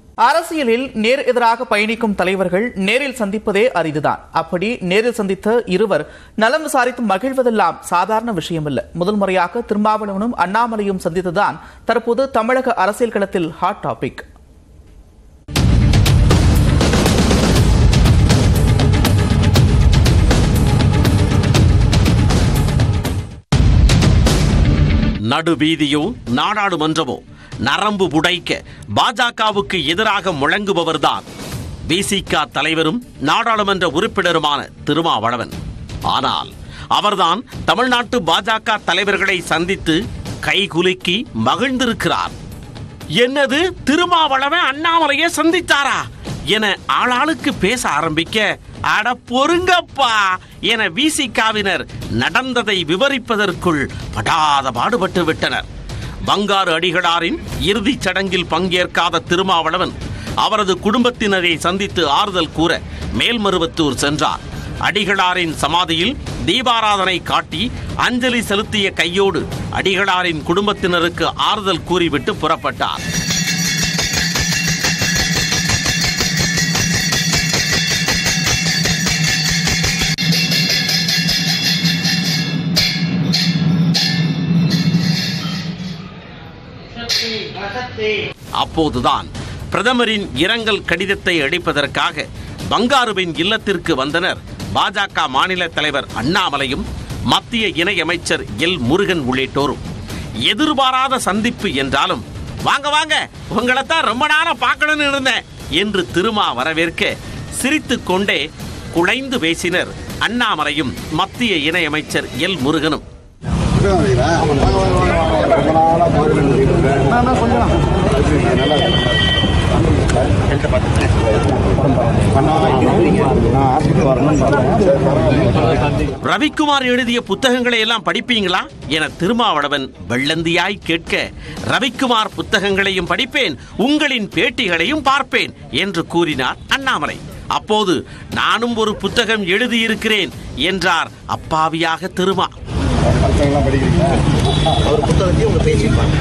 அரசியலில் நேர் எதிராக பயணிக்கும் தலைவர்கள் நேரில் சந்திப்பதே அரிதுதான் அப்படி நேரில் சந்தித்த இருவர் நலம் விசாரித்து மகிழ்வதெல்லாம் சாதாரண விஷயமல்ல முதல் முறையாக திருமாவளவனும் அண்ணாமலையும் சந்தித்ததுதான் தற்போது தமிழக அரசியல் களத்தில் ஹாட் டாபிக் நடுவீதியோ நாடாளுமன்றமோ நரம்பு புடைக்க பாஜகவுக்கு எதிராக முழங்குபவர்தான் விசிக தலைவரும் நாடாளுமன்ற உறுப்பினருமான திருமாவளவன் ஆனால் அவர்தான் தமிழ்நாட்டு பாஜக தலைவர்களை சந்தித்து கைகுலுக்கி மகிழ்ந்திருக்கிறார் என்னது திருமாவளவன் அண்ணாமலையை சந்தித்தாரா என ஆளாளுக்கு பேச ஆரம்பிக்க அட பொறுங்கப்பா என விசிகாவினர் நடந்ததை விவரிப்பதற்குள் படாத பாடுபட்டு விட்டனர் பங்காரு அடிகளாரின் இறுதிச் சடங்கில் பங்கேற்காத திருமாவளவன் அவரது குடும்பத்தினரை சந்தித்து ஆறுதல் கூற மேல்மருவத்தூர் சென்றார் அடிகளாரின் சமாதியில் தீபாராதனை காட்டி அஞ்சலி செலுத்திய கையோடு அடிகளாரின் குடும்பத்தினருக்கு ஆறுதல் கூறிவிட்டு புறப்பட்டார் அப்போதுதான் பிரதமரின் இரங்கல் கடிதத்தை அளிப்பதற்காக பங்காருவின் இல்லத்திற்கு வந்தனர் பாஜக மாநில தலைவர் அண்ணாமலையும் மத்திய இணையமைச்சர் எல் முருகன் உள்ளிட்டோரும் எதிர்பாராத சந்திப்பு என்றாலும் வாங்க வாங்க உங்களைத்தான் ரொம்ப நாளா பார்க்கணும்னு இருந்தேன் என்று திருமா வரவேற்க சிரித்துக் கொண்டே குழைந்து பேசினர் அண்ணாமலையும் மத்திய இணையமைச்சர் எல் முருகனும் ரவிக்குமார் எழுதிய புத்தகங்களை எல்லாம் படிப்பீங்களா என திருமாவளவன் வெள்ளந்தியாய் கேட்க ரவிக்குமார் புத்தகங்களையும் படிப்பேன் உங்களின் பேட்டிகளையும் பார்ப்பேன் என்று கூறினார் அண்ணாமலை அப்போது நானும் ஒரு புத்தகம் எழுதியிருக்கிறேன் என்றார் அப்பாவியாக திருமா புத்தகம்லாம் படிக்கிறீங்களா அவர் புத்தகத்தையும் உங்க பேசிப்பாங்க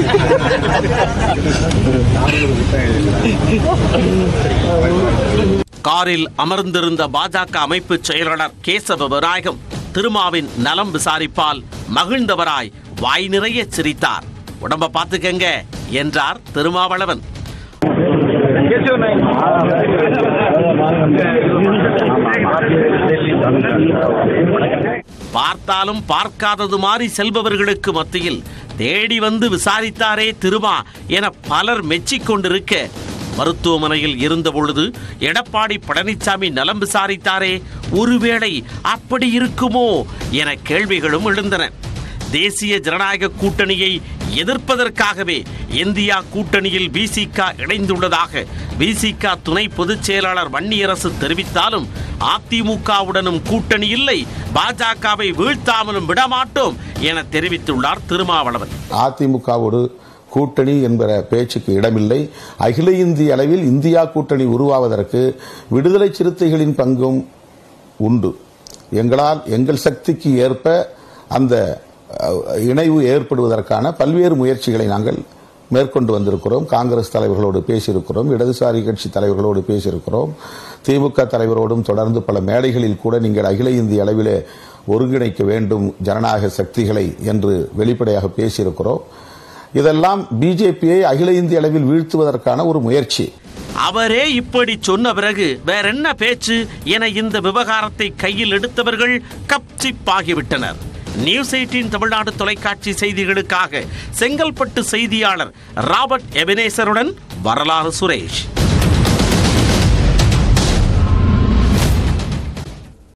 காரில் அமர்ந்திருந்த பாஜக அமைப்பு செயலாளர் கேசவ விநாயகம் திருமாவின் நலம் விசாரிப்பால் மகிழ்ந்தவராய் வாய் நிறைய சிரித்தார் உடம்ப பார்த்துக்கங்க என்றார் திருமாவளவன் பார்த்தாலும் பார்க்காதது மாதிரி செல்பவர்களுக்கு மத்தியில் தேடி வந்து விசாரித்தாரே திருமா என பலர் மெச்சிக் கொண்டிருக்க மருத்துவமனையில் இருந்த பொழுது எடப்பாடி பழனிசாமி நலம் விசாரித்தாரே ஒருவேளை அப்படி இருக்குமோ என கேள்விகளும் எழுந்தன தேசிய ஜனநாயக கூட்டணியை எதிர்ப்பதற்காகவே இந்தியா கூட்டணியில் விசிக இணைந்துள்ளதாக விசிக துணை பொதுச் செயலாளர் வன்னியரசு தெரிவித்தாலும் அதிமுகவுடனும் கூட்டணி இல்லை பாஜகவை வீழ்த்தாமலும் விடமாட்டோம் என தெரிவித்துள்ளார் திருமாவளவன் அதிமுகவோடு கூட்டணி என்கிற பேச்சுக்கு இடமில்லை அகில இந்திய அளவில் இந்தியா கூட்டணி உருவாவதற்கு விடுதலை சிறுத்தைகளின் பங்கும் உண்டு எங்களால் எங்கள் சக்திக்கு ஏற்ப அந்த அஹ், இணைவு ஏற்படுவதற்கான பல்வேறு முயற்சிகளை நாங்கள் மேற்கொண்டு வந்திருக்கிறோம் காங்கிரஸ் தலைவர்களோடு பேசியிருக்கிறோம் இடதுசாரி கட்சி தலைவர்களோடு பேசியிருக்கிறோம் திமுக தலைவரோடும் தொடர்ந்து பல மேடைகளில் கூட நீங்கள் அகில இந்திய அளவிலே ஒருங்கிணைக்க வேண்டும் ஜனநாயக சக்திகளை என்று வெளிப்படையாக பேசியிருக்கிறோம் இதெல்லாம் பிஜேபியை அகில இந்திய அளவில் வீழ்த்துவதற்கான ஒரு முயற்சி அவரே இப்படி சொன்ன பிறகு வேற என்ன பேச்சு என இந்த விவகாரத்தை கையில் எடுத்தவர்கள் கப்சிப்பாகிவிட்டனர் நியூஸ் எயிட்டின் தமிழ்நாடு தொலைக்காட்சி செய்திகளுக்காக செங்கல்பட்டு செய்தியாளர் ராபர்ட் எபினேசருடன் வரலாறு சுரேஷ்